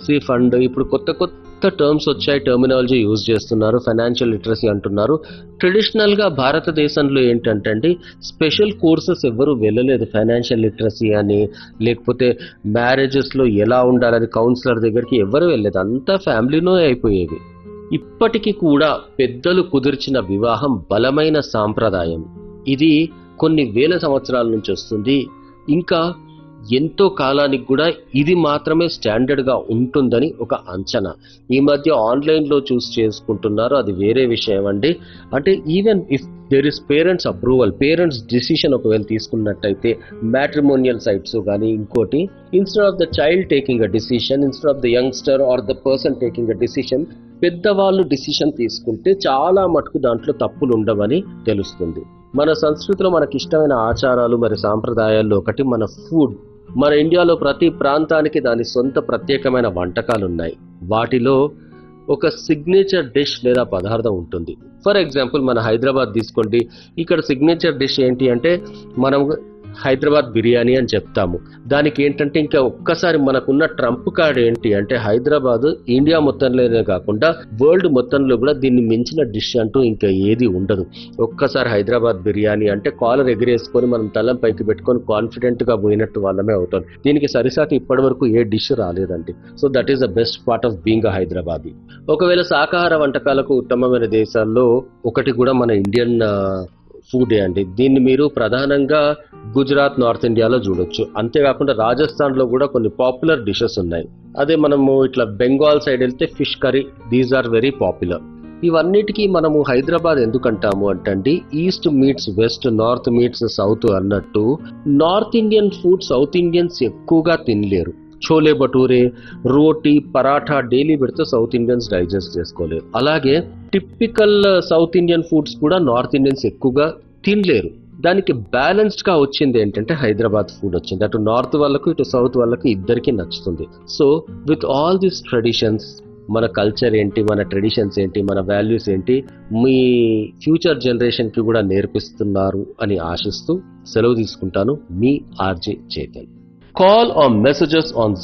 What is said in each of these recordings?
Emergency fund ఇప్పుడు కొత్త కొత్త టర్మ్స్ వచ్చాయి టర్మినాలజీ యూజ్ చేస్తున్నారు ఫైనాన్షియల్ లిటరసీ అంటున్నారు ట్రెడిషనల్ గా భారతదేశంలో ఏంటంటే అండి స్పెషల్ కోర్సెస్ ఎవ్వరూ వెళ్ళలేదు ఫైనాన్షియల్ లిటరసీ అని లేకపోతే మ్యారేజెస్ లో ఎలా ఉండాలని కౌన్సిలర్ దగ్గరికి ఎవరు వెళ్ళలేదు అంతా ఫ్యామిలీలో అయిపోయేది ఇప్పటికీ కూడా పెద్దలు కుదిర్చిన వివాహం బలమైన సాంప్రదాయం ఇది కొన్ని వేల సంవత్సరాల నుంచి వస్తుంది ఇంకా ఎంతో కాలానికి కూడా ఇది మాత్రమే స్టాండర్డ్ గా ఉంటుందని ఒక అంచనా ఈ మధ్య ఆన్లైన్ లో చూస్ చేసుకుంటున్నారు అది వేరే విషయం అండి అంటే even if there is parents approval parents decision ఒకవేళ తీసుకున్నట్టయితే మ్యాట్రిమోనియల్ సైట్స్ కానీ ఇంకోటి instead of the child taking a decision instead of the youngster or the person taking a decision పెద్దవాళ్ళు డిసిషన్ తీసుకుంటే చాలా మటుకు దాంట్లో తప్పులు ఉండవని తెలుస్తుంది మన సంస్కృతిలో మనకి ఇష్టమైన ఆచారాలు మరి సాంప్రదాయాల్లో ఒకటి మన ఫుడ్ మన ఇండియాలో ప్రతి ప్రాంతానికి దాని సొంత ప్రత్యేకమైన వంటకాలు ఉన్నాయి వాటిలో ఒక సిగ్నేచర్ డిష్ లేదా పదార్థం ఉంటుంది ఫర్ ఎగ్జాంపుల్ మన హైదరాబాద్ తీసుకోండి ఇక్కడ సిగ్నేచర్ డిష్ ఏంటి అంటే మనం హైదరాబాద్ బిర్యానీ అని చెప్తాము దానికి ఏంటంటే ఇంకా ఒక్కసారి మనకున్న ట్రంప్ కార్డ్ ఏంటి అంటే హైదరాబాద్ ఇండియా మొత్తంలోనే కాకుండా వరల్డ్ మొత్తంలో కూడా దీన్ని మించిన డిష్ అంటూ ఇంకా ఏది ఉండదు ఒక్కసారి హైదరాబాద్ బిర్యానీ అంటే కాలర్ ఎగిరేసుకొని మనం తలం పైకి పెట్టుకొని కాన్ఫిడెంట్ గా పోయినట్టు వాళ్ళమే అవుతాం దీనికి సరిసాటి ఇప్పటి వరకు ఏ డిష్ రాలేదండి so that is the best part of being a Hyderabadi ఒకవేళ శాకాహార వంటకాలకు ఉత్తమమైన దేశాల్లో ఒకటి కూడా మన ఇండియన్ ఫుడే అండి దీన్ని మీరు ప్రధానంగా గుజరాత్ నార్త్ ఇండియాలో చూడొచ్చు అంతేకాకుండా రాజస్థాన్ లో కూడా కొన్ని పాపులర్ డిషెస్ ఉన్నాయి అదే మనము ఇట్లా బెంగాల్ సైడ్ వెళ్తే fish curry these are very popular ఇవన్నిటికీ మనము హైదరాబాద్ ఎందుకంటాము అంటే east meets west north meets south అన్నట్టు north Indian food south Indians ఎక్కువగా తినలేరు చోలే భటూరే రోటీ పరాఠా డైలీ పెడితే సౌత్ ఇండియన్స్ డైజెస్ట్ చేసుకోలేరు అలాగే టిపికల్ సౌత్ ఇండియన్ ఫుడ్స్ కూడా నార్త్ ఇండియన్స్ ఎక్కువగా తినలేరు దానికి బ్యాలెన్స్డ్ గా వచ్చింది ఏంటంటే హైదరాబాద్ ఫుడ్ వచ్చింది అటు నార్త్ వాళ్ళకు ఇటు సౌత్ వాళ్ళకు ఇద్దరికి నచ్చుతుంది so with all these traditions మన కల్చర్ ఏంటి మన ట్రెడిషన్స్ ఏంటి మన వాల్యూస్ ఏంటి మీ ఫ్యూచర్ జనరేషన్ కి కూడా నేర్పిస్తున్నారు అని ఆశిస్తూ సెలవు తీసుకుంటాను మీ RJ Chetan Call or message us on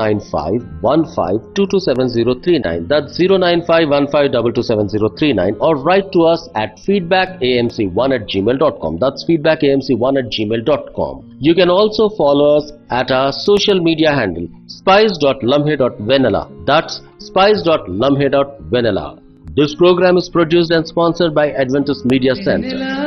09515227039. That's 09515227039 or write to us at feedbackamc1 at gmail.com. That's feedbackamc1 at gmail.com. You can also follow us at our social media handle spice.lumhe.vanilla. That's spice.lumhe.vanilla. This program is produced and sponsored by Adventist Media Center.